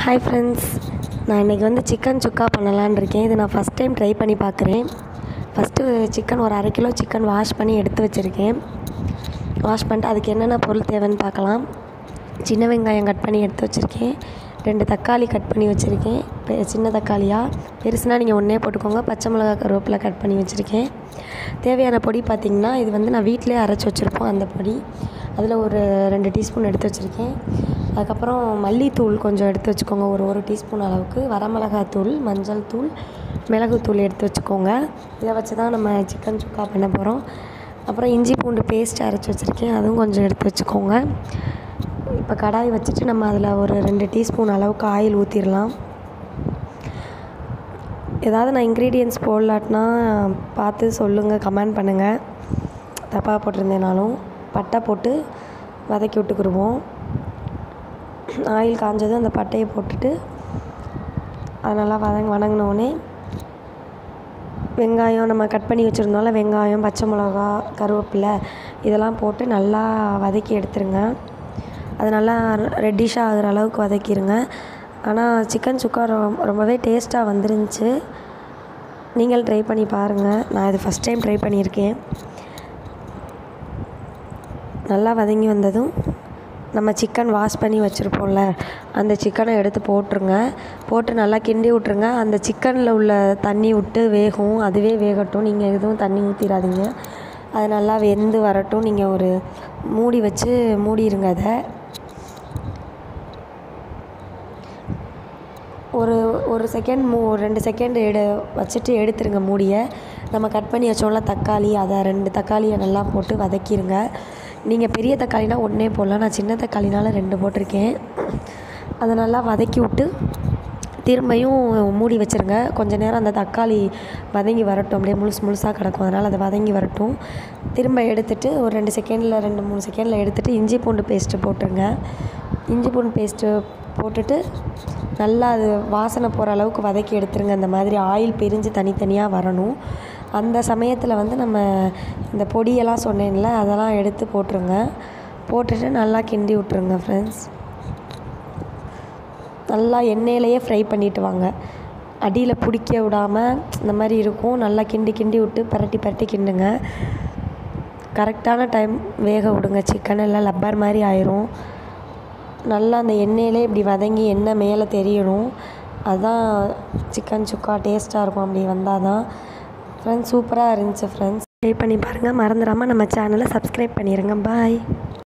hi friends நான் இன்றைக்கி வந்து சிக்கன் சுக்கா பண்ணலான்னு இருக்கேன் இது நான் ஃபஸ்ட் டைம் ட்ரை பண்ணி பார்க்குறேன் ஃபஸ்ட்டு சிக்கன் ஒரு அரை கிலோ சிக்கன் வாஷ் பண்ணி எடுத்து வச்சுருக்கேன் வாஷ் பண்ணிட்டு அதுக்கு என்னென்ன பொருள் தேவைன்னு பார்க்கலாம் சின்ன வெங்காயம் கட் பண்ணி எடுத்து வச்சுருக்கேன் ரெண்டு தக்காளி கட் பண்ணி வச்சுருக்கேன் பெ சின்ன தக்காளியாக பெருசுனா நீங்கள் ஒன்றே போட்டுக்கோங்க பச்சை மிளகா கருவேப்பிலை கட் பண்ணி வச்சுருக்கேன் தேவையான பொடி பார்த்திங்கன்னா இது வந்து நான் வீட்டிலே அரைச்சி வச்சுருப்போம் அந்த பொடி அதில் ஒரு ரெண்டு டீஸ்பூன் எடுத்து வச்சுருக்கேன் அதுக்கப்புறம் மல்லித்தூள் கொஞ்சம் எடுத்து வச்சுக்கோங்க ஒரு ஒரு டீஸ்பூன் அளவுக்கு வரமிளகாத்தூள் மஞ்சள் தூள் மிளகுத்தூள் எடுத்து வச்சுக்கோங்க இதை வச்சு தான் நம்ம சிக்கன் சுக்கா பண்ண போகிறோம் அப்புறம் இஞ்சி பூண்டு பேஸ்ட் அரைச்சி வச்சுருக்கேன் அதுவும் கொஞ்சம் எடுத்து வச்சுக்கோங்க இப்போ கடாய் வச்சுட்டு நம்ம அதில் ஒரு ரெண்டு டீஸ்பூன் அளவுக்கு ஆயில் ஊற்றிடலாம் ஏதாவது நான் இன்க்ரீடியன்ஸ் போடலாட்டினா பார்த்து சொல்லுங்கள் கமெண்ட் பண்ணுங்கள் தப்பாக போட்டிருந்தேனாலும் பட்டை போட்டு வதக்கி விட்டுக்குருவோம் ஆயில் காஞ்சதும் அந்த பட்டையை போட்டுட்டு அது நல்லா வதங்க வதங்கினோடனே வெங்காயம் நம்ம கட் பண்ணி வச்சுருந்தோம்ல வெங்காயம் பச்சை மிளகா கருவேப்பிலை இதெல்லாம் போட்டு நல்லா வதக்கி எடுத்துருங்க அது நல்லா ரெட்டிஷாக ஆகிற அளவுக்கு வதக்கிடுங்க ஆனால் சிக்கன் சுக்கா ரொ ரொம்பவே டேஸ்ட்டாக வந்துருந்துச்சு நீங்கள் ட்ரை பண்ணி பாருங்கள் நான் இது ஃபஸ்ட் டைம் ட்ரை பண்ணியிருக்கேன் நல்லா வதங்கி வந்ததும் நம்ம சிக்கன் வாஷ் பண்ணி வச்சுருப்போம்ல அந்த சிக்கனை எடுத்து போட்டுருங்க போட்டு நல்லா கிண்டி விட்ருங்க அந்த சிக்கனில் உள்ள தண்ணி விட்டு வேகும் அதுவே வேகட்டும் நீங்கள் எதுவும் தண்ணி ஊற்றிடாதீங்க அது நல்லா வெந்து வரட்டும் நீங்கள் ஒரு மூடி வச்சு மூடிடுங்க அதை ஒரு ஒரு செகண்ட் மூ ரெண்டு செகண்ட் எடு வச்சுட்டு எடுத்துருங்க மூடியை நம்ம கட் பண்ணி வச்சோம்ல தக்காளி அதை ரெண்டு தக்காளியை நல்லா போட்டு வதக்கிடுங்க நீங்கள் பெரிய தக்காளினா ஒன்றே போடலாம் நான் சின்ன தக்காளினால ரெண்டு போட்டிருக்கேன் அதை நல்லா வதக்கி விட்டு திரும்பியும் மூடி வச்சுருங்க கொஞ்ச நேரம் அந்த தக்காளி வதங்கி வரட்டும் அப்படியே முழுசு முழுசாக கிடக்கும் அதனால் அதை வதங்கி வரட்டும் திரும்ப எடுத்துகிட்டு ஒரு ரெண்டு செகண்டில் ரெண்டு மூணு செகண்டில் எடுத்துகிட்டு இஞ்சி பூண்டு பேஸ்ட்டு போட்டுருங்க இஞ்சி பூண்டு பேஸ்ட்டு போட்டுட்டு நல்லா அது வாசனை போகிற அளவுக்கு வதக்கி எடுத்துருங்க அந்த மாதிரி ஆயில் பிரிஞ்சு தனித்தனியாக வரணும் அந்த சமயத்தில் வந்து நம்ம இந்த பொடியெல்லாம் சொன்னேன்ல அதெல்லாம் எடுத்து போட்டுருங்க போட்டுட்டு நல்லா கிண்டி விட்ருங்க ஃப்ரெண்ட்ஸ் நல்லா எண்ணெயிலையே ஃப்ரை பண்ணிவிட்டு வாங்க அடியில் பிடிக்க விடாமல் இந்த மாதிரி இருக்கும் நல்லா கிண்டி கிண்டி விட்டு பரட்டி பரட்டி கிண்டுங்க கரெக்டான டைம் வேக விடுங்க சிக்கன் எல்லாம் லப்பர் மாதிரி ஆயிரும் நல்லா அந்த எண்ணெயிலே இப்படி வதங்கி எண்ணெய் மேலே தெரியணும் அதுதான் சிக்கன் சுக்கா டேஸ்ட்டாக இருக்கும் அப்படி வந்தால் தான் ஃப்ரெண்ட்ஸ் சூப்பராக இருந்துச்சு ஃப்ரெண்ட்ஸ் ட்ரை பண்ணி பாருங்கள் மறந்துடாமல் நம்ம சேனலை சப்ஸ்கிரைப் பண்ணிடுங்க பாய்